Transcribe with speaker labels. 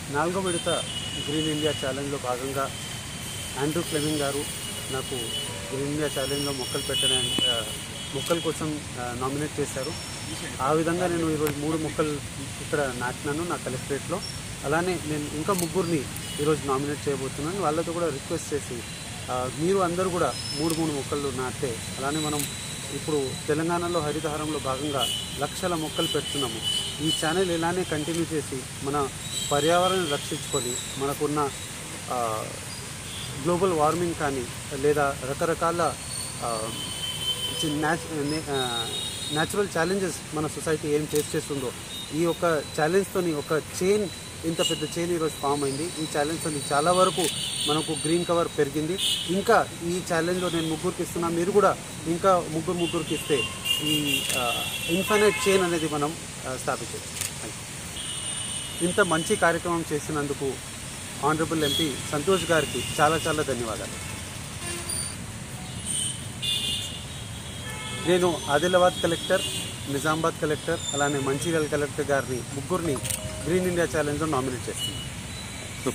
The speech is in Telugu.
Speaker 1: నాలుగో విడత గ్రీన్ ఇండియా ఛాలెంజ్లో భాగంగా ఆండ్రూ ఫ్లెమింగ్ గారు నాకు గ్రీన్ ఇండియా ఛాలెంజ్లో మొక్కలు పెట్టడానికి ఆ, మొక్కల కోసం నామినేట్ చేశారు ఆ విధంగా నేను ఈరోజు మూడు మొక్కలు ఇక్కడ నాటినాను నా కలెక్టరేట్లో అలానే నేను ఇంకా ముగ్గురిని ఈరోజు నామినేట్ చేయబోతున్నాను వాళ్ళతో కూడా రిక్వెస్ట్ చేసి ఆ, మీరు అందరూ కూడా మూడు మూడు మొక్కలు నాటితే అలానే మనం ఇప్పుడు తెలంగాణలో హరితహారంలో భాగంగా లక్షల మొక్కలు పెడుతున్నాము ఈ ఛానల్ ఇలానే కంటిన్యూ చేసి మన పర్యావరణాన్ని రక్షించుకొని మనకున్న ఆ, గ్లోబల్ వార్మింగ్ కానీ లేదా రకరకాల ఆ, చి- న్యాచ్- నే- ఆ, న్యాచురల్ ఛాలెంజెస్ మన సొసైటీ ఏం ఫేస్ చేస్తుందో ఈ యొక్క ఛాలెంజ్తోని ఒక చైన్ ఇంత పెద్ద చైన్ ఈరోజు ఫామ్ అయింది ఈ ఛాలెంజ్తో చాలా వరకు మనకు గ్రీన్ కవర్ పెరిగింది ఇంకా ఈ ఛాలెంజ్లో నేను ముగ్గురికి ఇస్తున్నా మీరు కూడా ఇంకా ముగ్గురు ముగ్గురికి ఇస్తే ఈ ఇన్ఫైనైట్ చైన్ అనేది మనం ఆ, స్థాపించవచ్చు థ్యాంక్ యూ. ఇంత మంచి కార్యక్రమం చేసినందుకు ఆనరబుల్ ఎంపీ సంతోష్ గారికి చాలా చాలా ధన్యవాదాలు నేను ఆదిలాబాద్ కలెక్టర్ నిజామాబాద్ కలెక్టర్ అలానే మంచిర్యాల కలెక్టర్ గారిని ముగ్గురిని గ్రీన్ ఇండియా ఛాలెంజ్లో నామినేట్ చేస్తున్నాను